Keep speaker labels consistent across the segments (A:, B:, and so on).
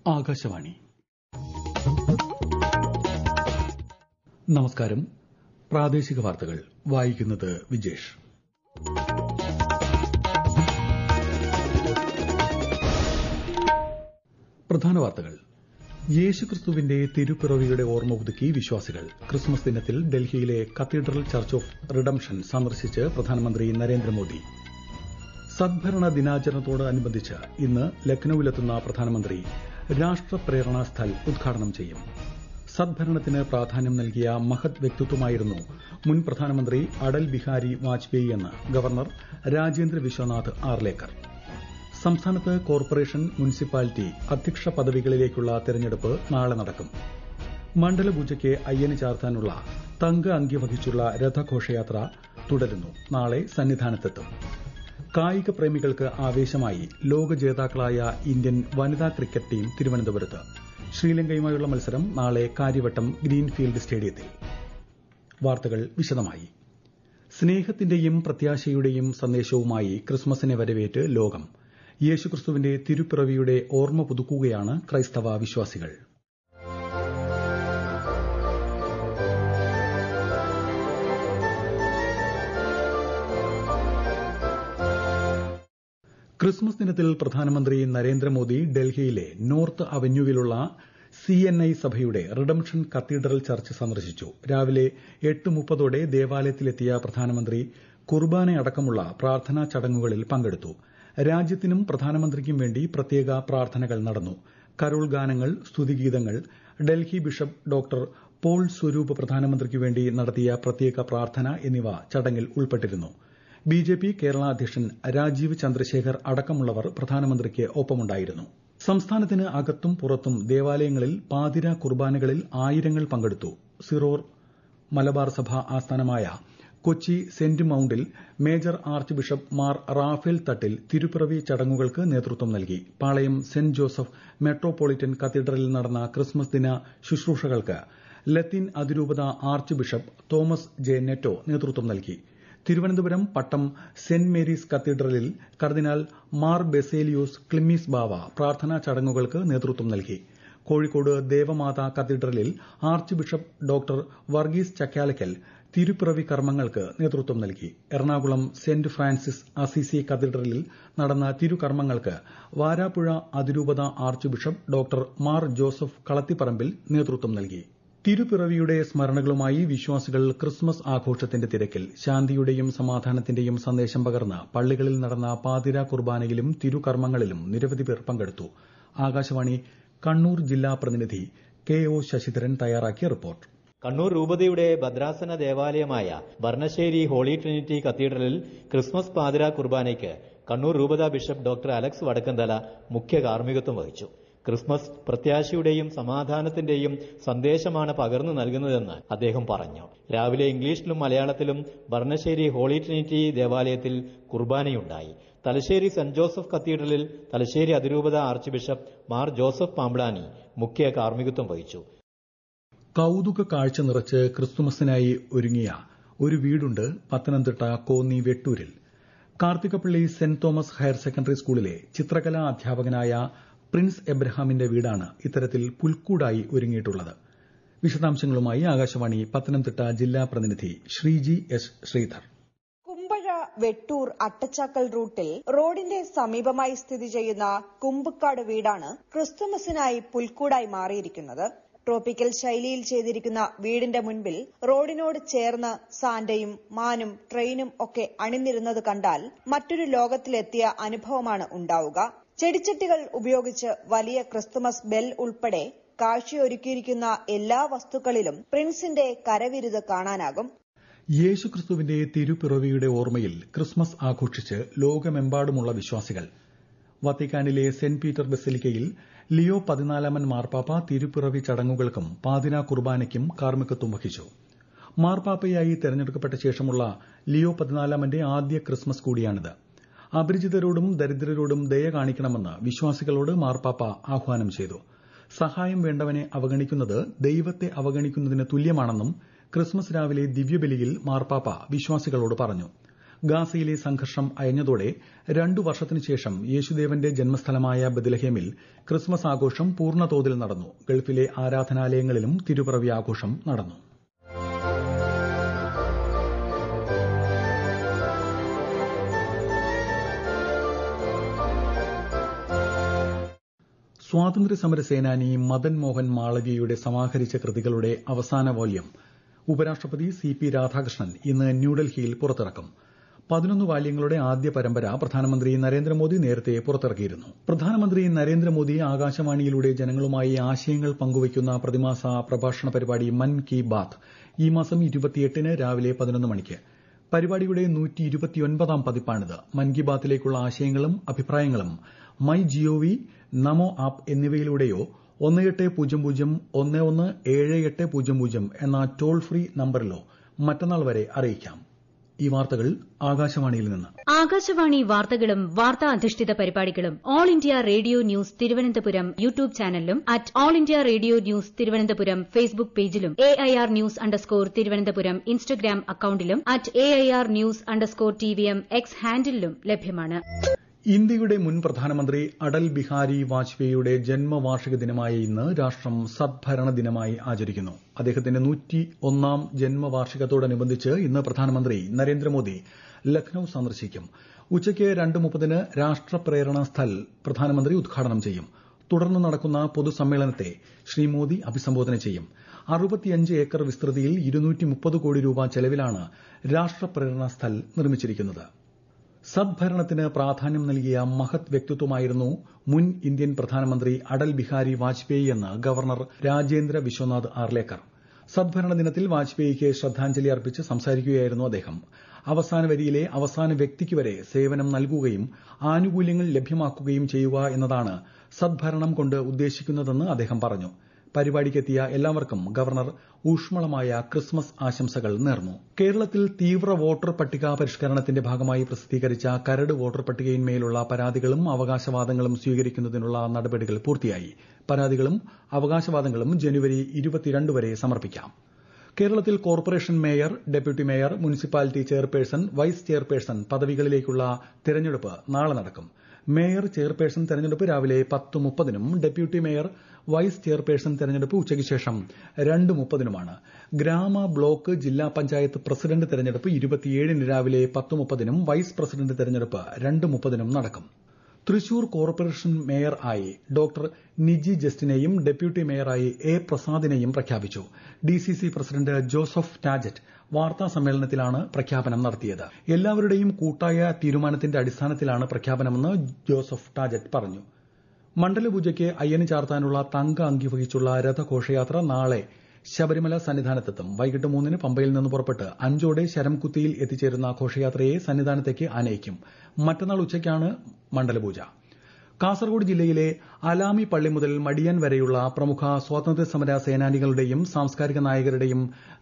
A: ആകാശവാണി നമസ്കാരം പ്രാദേശിക വാർത്തകൾ വായിക്കുന്നത് വിജേഷ് പ്രധാന വാർത്തകൾ യേശുക്രിസ്തുവിന്റെ തിരുപ്പിറവിയുടെ ഓർമ്മ പുതുക്കി വിശ്വാസികൾ ക്രിസ്മസ് ദിനത്തിൽ ഡൽഹിയിലെ കത്തീഡ്രൽ ചർച്ച് ഓഫ് റിഡംഷൻ സന്ദർശിച്ച് പ്രധാനമന്ത്രി നരേന്ദ്രമോദി സദ്ഭരണ ദിനാചരണത്തോടനുബന്ധിച്ച് ഇന്ന് ലക്നൌവിലെത്തുന്ന പ്രധാനമന്ത്രി രാഷ്ട്രപ്രേരണ സ്ഥൽ ഉദ്ഘാടനം ചെയ്യും സദ്ഭരണത്തിന് പ്രാധാന്യം നൽകിയ മഹത് വ്യക്തിത്വമായിരുന്നു മുൻ പ്രധാനമന്ത്രി അടൽ ബിഹാരി വാജ്പേയി എന്ന് ഗവർണർ രാജേന്ദ്ര വിശ്വനാഥ് ആർലേക്കർ സംസ്ഥാനത്ത് കോർപ്പറേഷൻ മുനിസിപ്പാലിറ്റി അധ്യക്ഷ പദവികളിലേക്കുള്ള തെരഞ്ഞെടുപ്പ് നാളെ നടക്കും മണ്ഡലപൂജയ്ക്ക് അയ്യന് ചാർത്താനുള്ള തങ്ക അങ്കി വഹിച്ചുള്ള രഥഘോഷയാത്ര തുടരുന്നു നാളെ സന്നിധാനത്തെത്തും കായിക പ്രേമികൾക്ക് ആവേശമായി ലോക ജേതാക്കളായ ഇന്ത്യൻ വനിതാ ക്രിക്കറ്റ് ടീം തിരുവനന്തപുരത്ത് ശ്രീലങ്കയുമായുള്ള മത്സരം നാളെ കാര്യവട്ടം ഗ്രീൻഫീൽഡ് സ്റ്റേഡിയത്തിൽ വാർത്തകൾ വിശദമായി സ്നേഹത്തിന്റെയും പ്രത്യാശയുടെയും സന്ദേശവുമായി ക്രിസ്മസിനെ വരവേറ്റ് ലോകം യേശുക്രിസ്തുവിന്റെ തിരുപ്പിറവിയുടെ ഓർമ്മ പുതുക്കുകയാണ് ക്രൈസ്തവ വിശ്വാസികൾ ക്രിസ്മസ് ദിനത്തിൽ പ്രധാനമന്ത്രി നരേന്ദ്രമോദി ഡൽഹിയിലെ നോർത്ത് അവന്യൂവിലുള്ള സി എൻ ഐ സഭയുടെ റിഡംഷൻ കത്തീഡ്രൽ ചർച്ച് സന്ദർശിച്ചു രാവിലെ എട്ട് മുപ്പതോടെ ദേവാലയത്തിലെത്തിയ പ്രധാനമന്ത്രി കുർബാനയടക്കമുള്ള പ്രാർത്ഥനാ ചടങ്ങുകളിൽ പങ്കെടുത്തു രാജ്യത്തിനും പ്രധാനമന്ത്രിക്കും വേണ്ടി പ്രത്യേക പ്രാർത്ഥനകൾ നടന്നു കരോൾ ഗാനങ്ങൾ സ്തുതിഗീതങ്ങൾ Delhi bishop doctor Paul Swarup പ്രധാനമന്ത്രിക്കു വേണ്ടി നടത്തിയ പ്രത്യേക പ്രാർത്ഥന എന്നിവ ചടങ്ങിൽ ഉൾപ്പെട്ടിരുന്നു ബിജെപി കേരള അധ്യക്ഷൻ രാജീവ് ചന്ദ്രശേഖർ അടക്കമുള്ളവർ പ്രധാനമന്ത്രിക്ക് ഒപ്പമുണ്ടായിരുന്നു സംസ്ഥാനത്തിന് അകത്തും പുറത്തും ദേവാലയങ്ങളിൽ പാതിര കുർബാനകളിൽ ആയിരങ്ങൾ പങ്കെടുത്തു സിറോർ മലബാർ സഭ ആസ്ഥാനമായ കൊച്ചി സെന്റ് മൌണ്ടിൽ major archbishop Mar Raphael Thattil തിരുപ്പിറവി ചടങ്ങുകൾക്ക് നേതൃത്വം നൽകി പാളയം സെന്റ് ജോസഫ് മെട്രോപൊളിറ്റൻ കത്തീഡ്രലിൽ നടന്ന ക്രിസ്മസ് ദിന ശുശ്രൂഷകൾക്ക് ലത്തീൻ അതിരൂപത archbishop Thomas J Netto നേതൃത്വം നൽകി തിരുവനന്തപുരം പട്ടം സെന്റ് മേരീസ് കത്തീഡ്രലിൽ കർദിനാൾ മാർ ബെസേലിയോസ് ക്ലിമ്മീസ് ബാവ പ്രാർത്ഥനാ ചടങ്ങുകൾക്ക് നേതൃത്വം നൽകി കോഴിക്കോട് ദേവമാതാ കത്തീഡ്രലിൽ archbishop doctor Varghese Chakkalakkal തിരുപ്പിറവി കർമ്മങ്ങൾക്ക് നേതൃത്വം നൽകി എറണാകുളം സെന്റ് ഫ്രാൻസിസ് അസിസി കത്തീഡ്രലിൽ നടന്ന തിരുകർമ്മങ്ങൾക്ക് വാരാപ്പുഴ അതിരൂപത archbishop doctor Mar Joseph Kalathiparambil നേതൃത്വം നൽകി തിരുപ്പിറവിയുടെ സ്മരണകളുമായി വിശ്വാസികൾ ക്രിസ്മസ് ആഘോഷത്തിന്റെ തിരക്കിൽ ശാന്തിയുടെയും സമാധാനത്തിന്റെയും സന്ദേശം പകർന്ന് പള്ളികളിൽ നടന്ന പാതിര കുർബാനയിലും തിരുകർമ്മങ്ങളിലും നിരവധി പേർ പങ്കെടുത്തു ആകാശവാണി കണ്ണൂർ ജില്ലാ പ്രതിനിധി കെ ഒ ശശിധരൻ തയ്യാറാക്കിയ റിപ്പോർട്ട്
B: കണ്ണൂർ രൂപതയുടെ ഭദ്രാസന ദേവാലയമായ വർണ്ണശ്ശേരി ഹോളി ട്രിനിറ്റി കത്തീഡ്രലിൽ ക്രിസ്മസ് പാതിര കുർബാനയ്ക്ക് കണ്ണൂർ രൂപത ബിഷപ്പ് ഡോക്ടർ അലക്സ് വടക്കന്തല മുഖ്യ കാർമ്മികത്വം വഹിച്ചു ക്രിസ്മസ് പ്രത്യാശയുടെയും സമാധാനത്തിന്റെയും സന്ദേശമാണ് പകർന്നു നൽകുന്നതെന്ന് അദ്ദേഹം പറഞ്ഞു രാവിലെ ഇംഗ്ലീഷിലും മലയാളത്തിലും വർണ്ണശ്ശേരി ഹോളി ട്രിനിറ്റി ദേവാലയത്തിൽ കുർബാനയുണ്ടായി തലശ്ശേരി സെന്റ് ജോസഫ് കത്തീഡ്രലിൽ തലശ്ശേരി അതിരൂപത archbishop Mar Joseph Pamplany മുഖ്യ കാർമ്മികത്വം വഹിച്ചു
A: കൌതുക കാഴ്ച നിറച്ച് ക്രിസ്തുമസിനായി ഒരുങ്ങിയ ഒരു വീടുണ്ട് പത്തനംതിട്ട കോന്നി വെട്ടൂരിൽ Karthikappally saint Thomas higher secondary സ്കൂളിലെ ചിത്രകലാ അധ്യാപകനായ പ്രിൻസ് എബ്രഹാമിന്റെ വീടാണ് ഇത്തരത്തിൽ പുൽക്കൂടായി ഒരുങ്ങിയിട്ടുള്ളത് വിശദാംശങ്ങളുമായി ആകാശവാണി പത്തനംതിട്ട ജില്ലാ പ്രതിനിധി ശ്രീജി എസ് ശ്രീധർ
C: കുമ്പഴ വെട്ടൂർ അട്ടച്ചാക്കൽ റൂട്ടിൽ റോഡിന്റെ സമീപമായി സ്ഥിതി ചെയ്യുന്ന കുമ്പക്കാട് വീടാണ് ക്രിസ്തുമസിനായി പുൽക്കൂടായി മാറിയിരിക്കുന്നത് ട്രോപ്പിക്കൽ ശൈലിയിൽ ചെയ്തിരിക്കുന്ന വീടിന്റെ മുൻപിൽ റോഡിനോട് ചേർന്ന് സാന്റയും മാനും ട്രെയിനും ഒക്കെ അണിനിരുന്നത് കണ്ടാൽ മറ്റൊരു ലോകത്തിലെത്തിയ അനുഭവമാണ് ഉണ്ടാവുക ചെടിച്ചട്ടികൾ ഉപയോഗിച്ച് വലിയ ക്രിസ്തുമസ് ബെൽ ഉൾപ്പെടെ കാഴ്ചയൊരുക്കിയിരിക്കുന്ന എല്ലാ വസ്തുക്കളിലും പ്രിൻസിന്റെ കരവിരുത് കാണാനാകും
A: യേശുക്രിസ്തുവിന്റെ തിരുപ്പിറവിയുടെ ഓർമ്മയിൽ ക്രിസ്മസ് ആഘോഷിച്ച് ലോകമെമ്പാടുമുള്ള വിശ്വാസികൾ വത്തിക്കാനിലെ സെന്റ് പീറ്റർ ബസിലിക്കയിൽ ലിയോ പതിനാലാമൻ മാർപ്പാപ്പ തിരുപ്പിറവി ചടങ്ങുകൾക്കും പാതിര കുർബാനയ്ക്കും കാർമ്മികത്വം വഹിച്ചു മാർപ്പാപ്പയായി തെരഞ്ഞെടുക്കപ്പെട്ട ശേഷമുള്ള ലിയോ പതിനാലാമന്റെ ആദ്യ ക്രിസ്മസ് കൂടിയാണിത് അപരിചിതരോടും ദരിദ്രരോടും ദയ കാണിക്കണമെന്ന് വിശ്വാസികളോട് മാർപ്പാപ്പ ആഹ്വാനം ചെയ്തു സഹായം വേണ്ടവനെ അവഗണിക്കുന്നത് ദൈവത്തെ അവഗണിക്കുന്നതിന് തുല്യമാണെന്നും ക്രിസ്മസ് രാവിലെ ദിവ്യബലിയിൽ മാർപ്പാപ്പ വിശ്വാസികളോട് പറഞ്ഞു ഗാസയിലെ സംഘർഷം അയഞ്ഞതോടെ രണ്ടു വർഷത്തിനു ശേഷം യേശുദേവന്റെ ജന്മസ്ഥലമായ ബദലഹേമിൽ ക്രിസ്മസ് ആഘോഷം പൂർണ്ണതോതിൽ നടന്നു ഗൾഫിലെ ആരാധനാലയങ്ങളിലും തിരുപ്പിറവി ആഘോഷം നടന്നു സ്വാതന്ത്ര്യസമര സേനാനി മദൻ മോഹൻ മാളവ്യയുടെ സമാഹരിച്ച കൃതികളുടെ അവസാന വോള്യം ഉപരാഷ്ട്രപതി സി പി രാധാകൃഷ്ണൻ ഇന്ന് ന്യൂഡൽഹിയിൽ പുറത്തിറക്കും പതിനൊന്ന് വാല്യങ്ങളുടെ ആദ്യ പരമ്പര പ്രധാനമന്ത്രി നരേന്ദ്രമോദി നേരത്തെ പുറത്തിറക്കിയിരുന്നു പ്രധാനമന്ത്രി നരേന്ദ്രമോദി ആകാശവാണിയിലൂടെ ജനങ്ങളുമായി ആശയങ്ങൾ പങ്കുവയ്ക്കുന്ന പ്രതിമാസ പ്രഭാഷണ പരിപാടി മൻ കി ബാത്ത് ഈ മാസം ഇരുപത്തിയെട്ടിന് രാവിലെ പതിനൊന്ന് മണിക്ക് പരിപാടിയുടെ നൂറ്റി ഇരുപത്തിയൊൻപതാം പതിപ്പാണിത് മൻ കി ബാത്തിലേക്കുള്ള ആശയങ്ങളും അഭിപ്രായങ്ങളും മൈ ജിഒവി നമോ ആപ്പ് എന്നിവയിലൂടെയോ ഒന്ന് എട്ട് പൂജ്യം പൂജ്യം ഒന്ന് ഒന്ന് ഏഴ് എട്ട് പൂജ്യം പൂജ്യം എന്ന ടോൾ ഫ്രീ നമ്പറിലോ മറ്റന്നാൾ വരെ അറിയിക്കാം ഈ വാർത്തകൾ ആകാശവാണിയിൽ നിന്ന്
D: ആകാശവാണി വാർത്തകളും വാർത്താ അധിഷ്ഠിത പരിപാടികളും all India radio news Thiruvananthapuram YouTube ചാനലിലും at all India radio news Thiruvananthapuram Facebook പേജിലും A I R news underscore Thiruvananthapuram Instagram അക്കൌണ്ടിലും at A I R news underscore T V M X ഹാൻഡിലും ലഭ്യമാണ്
A: ഇന്ത്യയുടെ മുൻ പ്രധാനമന്ത്രി അടൽ ബിഹാരി വാജ്പേയിയുടെ ജന്മവാർഷിക ദിനമായ ഇന്ന് രാഷ്ട്രം സദ്ഭരണ ദിനമായി ആചരിക്കുന്നു അദ്ദേഹത്തിന്റെ നൂറ്റി ഒന്നാം ജന്മവാർഷികത്തോടനുബന്ധിച്ച് ഇന്ന് പ്രധാനമന്ത്രി നരേന്ദ്രമോദി ലക്നൌ സന്ദർശിക്കും ഉച്ചയ്ക്ക് രണ്ട് മുപ്പതിന് രാഷ്ട്രപ്രേരണ സ്ഥൽ പ്രധാനമന്ത്രി ഉദ്ഘാടനം ചെയ്യും തുടർന്ന് നടക്കുന്ന പൊതുസമ്മേളനത്തെ ശ്രീ മോദി അഭിസംബോധന ചെയ്യും അറുപത്തിയഞ്ച് ഏക്കർ വിസ്തൃതിയിൽ ഇരുന്നൂറ്റി മുപ്പത് കോടി രൂപ ചെലവിലാണ് രാഷ്ട്രപ്രേരണ സ്ഥൽ നിർമ്മിച്ചിരിക്കുന്നത് സദ്ഭരണത്തിന് പ്രാധാന്യം നൽകിയ മഹത് വ്യക്തിത്വമായിരുന്നു മുൻ ഇന്ത്യൻ പ്രധാനമന്ത്രി അടൽ ബിഹാരി വാജ്പേയി എന്ന് ഗവർണർ രാജേന്ദ്ര വിശ്വനാഥ് ആർലേക്കർ സദ്ഭരണ ദിനത്തിൽ വാജ്പേയിക്ക് ശ്രദ്ധാഞ്ജലി അർപ്പിച്ച് സംസാരിക്കുകയായിരുന്നു അദ്ദേഹം അവസാന വരിയിലെ അവസാന വ്യക്തിക്ക് വരെ സേവനം നൽകുകയും ആനുകൂല്യങ്ങൾ ലഭ്യമാക്കുകയും ചെയ്യുക എന്നതാണ് സദ്ഭരണം കൊണ്ട് ഉദ്ദേശിക്കുന്നതെന്ന് അദ്ദേഹം പറഞ്ഞു പരിപാടിക്കെത്തിയ എല്ലാവർക്കും ഗവർണർ ഊഷ്മളമായ ക്രിസ്മസ് ആശംസകൾ നേർന്നു കേരളത്തിൽ തീവ്ര വോട്ടർ പട്ടിക പരിഷ്കരണത്തിന്റെ ഭാഗമായി പ്രസിദ്ധീകരിച്ച കരട് വോട്ടർ പട്ടികയിന്മേലുള്ള പരാതികളും അവകാശവാദങ്ങളും സ്വീകരിക്കുന്നതിനുള്ള നടപടികൾ പൂർത്തിയായി പരാതികളും അവകാശവാദങ്ങളും ജനുവരി ഇരുപത്തിരണ്ട് വരെ സമർപ്പിക്കാം കേരളത്തിൽ corporation mayor deputy mayor municipality chairperson vice chairperson പദവികളിലേക്കുള്ള തെരഞ്ഞെടുപ്പ് നാളെ നടക്കും മേയർ ചെയർപേഴ്സൺ തെരഞ്ഞെടുപ്പ് രാവിലെ പത്ത് മുപ്പതിനും ഡെപ്യൂട്ടി മേയർ വൈസ് ചെയർപേഴ്സൺ തെരഞ്ഞെടുപ്പ് ഉച്ചയ്ക്ക് ശേഷം രണ്ട് മുപ്പതിനുമാണ് ഗ്രാമ ബ്ലോക്ക് ജില്ലാ പഞ്ചായത്ത് പ്രസിഡന്റ് തെരഞ്ഞെടുപ്പ് ഇരുപത്തിയേഴിന് രാവിലെ പത്ത് മുപ്പതിനും വൈസ് പ്രസിഡന്റ് തെരഞ്ഞെടുപ്പ് രണ്ട് മുപ്പതിനും നടക്കും തൃശൂർ കോർപ്പറേഷൻ മേയർ ആയി ഡോക്ടർ നിജി ജസ്റ്റിനെയും ഡെപ്യൂട്ടി മേയറായി എ പ്രസാദിനെയും പ്രഖ്യാപിച്ചു ഡിസിസി പ്രസിഡന്റ് ജോസഫ് ടാജറ്റ് വാർത്താ സമ്മേളനത്തിലാണ് പ്രഖ്യാപനം നടത്തിയത് എല്ലാവരുടെയും കൂട്ടായ തീരുമാനത്തിന്റെ അടിസ്ഥാനത്തിലാണ് പ്രഖ്യാപനമെന്ന് ജോസഫ് ടാജറ്റ് പറഞ്ഞു മണ്ഡലപൂജയ്ക്ക് അയ്യന് ചാർത്താനുള്ള തങ്ക അങ്കി വഹിച്ചുള്ള രഥഘോഷയാത്ര നാളെ ശബരിമല സന്നിധാനത്തെത്തും വൈകിട്ട് മൂന്നിന് പമ്പയിൽ നിന്ന് പുറപ്പെട്ട് അഞ്ചോടെ ശരംകുത്തിയിൽ എത്തിച്ചേരുന്ന ഘോഷയാത്രയെ സന്നിധാനത്തേക്ക് ആനയിക്കും മറ്റന്നാൾ ഉച്ചയ്ക്കാണ് മണ്ഡലപൂജ കാസർഗോഡ് ജില്ലയിലെ അലാമി പള്ളി മുതൽ മടിയൻ വരെയുള്ള പ്രമുഖ സ്വാതന്ത്ര്യ സമര സേനാനികളുടെയും സാംസ്കാരിക നായകരുടെയും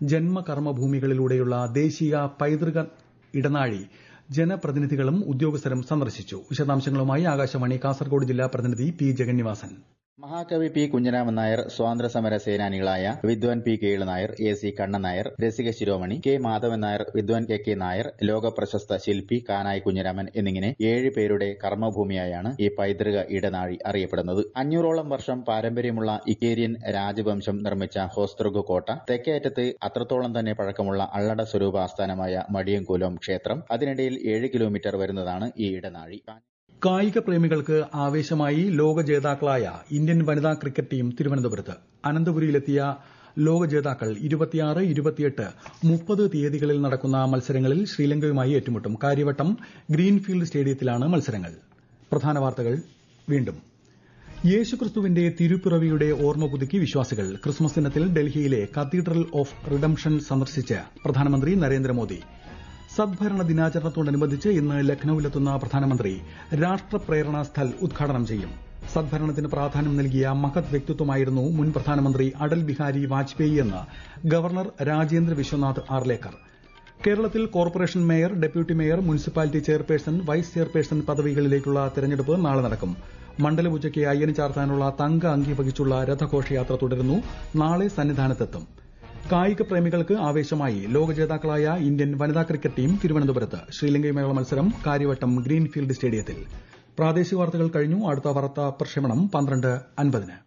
A: ജന്മകർമ്മഭൂമികളിലൂടെയുള്ള ദേശീയ പൈതൃക ഇടനാഴി ജനപ്രതിനിധികളും ഉദ്യോഗസ്ഥരും സന്ദർശിച്ചു വിശദാംശങ്ങളുമായി ആകാശവാണി കാസർഗോഡ് ജില്ലാ പ്രതിനിധി പി ജഗന്നിവാസൻ
E: മഹാകവി പി കുഞ്ഞിരാമൻ നായർ സ്വാതന്ത്ര്യ സമര സേനാനികളായ വിദ്വാൻ P Kelu Nair A C Kannan Nair രസിക ശിരോമണി കെ മാധവൻ നായർ വിദ്വാൻ കെ കെ നായർ ലോക പ്രശസ്ത ശില്പി കാനായി കുഞ്ഞിരാമൻ എന്നിങ്ങനെ ഏഴ് പേരുടെ കർമ്മഭൂമിയായാണ് ഈ പൈതൃക ഇടനാഴി അറിയപ്പെടുന്നത് അഞ്ഞൂറോളം വർഷം പാരമ്പര്യമുള്ള ഇക്കേരിയൻ രാജവംശം നിർമ്മിച്ച ഹോസ്തൃഗു കോട്ട തെക്കേയറ്റത്ത് അത്രത്തോളം തന്നെ പഴക്കമുള്ള അള്ളട സ്വരൂപ ആസ്ഥാനമായ മടിയംകുലം ക്ഷേത്രം അതിനിടയിൽ ഏഴ് കിലോമീറ്റർ വരുന്നതാണ് ഈ ഇടനാഴി
A: കായിക പ്രേമികൾക്ക് ആവേശമായി ലോക ജേതാക്കളായ ഇന്ത്യൻ വനിതാ ക്രിക്കറ്റ് ടീം തിരുവനന്തപുരത്ത് അനന്തപുരിയിലെത്തിയ ലോക ജേതാക്കൾ ഇരുപത്തിയാറ് ഇരുപത്തിയെട്ട് മുപ്പത് തീയതികളിൽ നടക്കുന്ന മത്സരങ്ങളിൽ ശ്രീലങ്കയുമായി ഏറ്റുമുട്ടും കാര്യവട്ടം ഗ്രീൻഫീൽഡ് സ്റ്റേഡിയത്തിലാണ് മത്സരങ്ങൾ പ്രധാന വാർത്തകൾ വീണ്ടും യേശുക്രിസ്തുവിന്റെ തിരുപ്പിറവിയുടെ ഓർമ്മ പുതുക്കി വിശ്വാസികൾ ക്രിസ്മസ് ദിനത്തിൽ ഡൽഹിയിലെ കത്തീഡ്രൽ ഓഫ് റിഡംഷൻ സന്ദർശിച്ച് പ്രധാനമന്ത്രി നരേന്ദ്രമോദി സദ്ഭരണ ദിനാചരണത്തോടനുബന്ധിച്ച് ഇന്ന് ലക്നൌവിലെത്തുന്ന പ്രധാനമന്ത്രി രാഷ്ട്രപ്രേരണ സ്ഥൽ ഉദ്ഘാടനം ചെയ്യും സദ്ഭരണത്തിന് പ്രാധാന്യം നൽകിയ മഹത് വ്യക്തിത്വമായിരുന്നു മുൻ പ്രധാനമന്ത്രി അടൽ ബിഹാരി വാജ്പേയി എന്ന് ഗവർണർ രാജേന്ദ്ര വിശ്വനാഥ് ആർലേക്കർ കേരളത്തിൽ corporation mayor deputy mayor municipality chairperson vice chairperson പദവികളിലേക്കുള്ള തെരഞ്ഞെടുപ്പ് നാളെ നടക്കും മണ്ഡലപൂജയ്ക്ക് അയ്യന് ചാർത്താനുള്ള തങ്ക അങ്കി വഹിച്ചുള്ള രഥഘോഷയാത്ര തുടരുന്നു നാളെ സന്നിധാനത്തെത്തും കായിക പ്രേമികൾക്ക് ആവേശമായി ലോക ജേതാക്കളായ ഇന്ത്യൻ വനിതാ ക്രിക്കറ്റ് ടീം തിരുവനന്തപുരത്ത് ശ്രീലങ്കയുമായുള്ള മത്സരം കാര്യവട്ടം ഗ്രീൻഫീൽഡ് സ്റ്റേഡിയത്തിൽ പ്രാദേശിക വാർത്തകൾ കഴിഞ്ഞു അടുത്ത വാർത്താ പ്രക്ഷേപണം പന്ത്രണ്ട് അൻപതിന്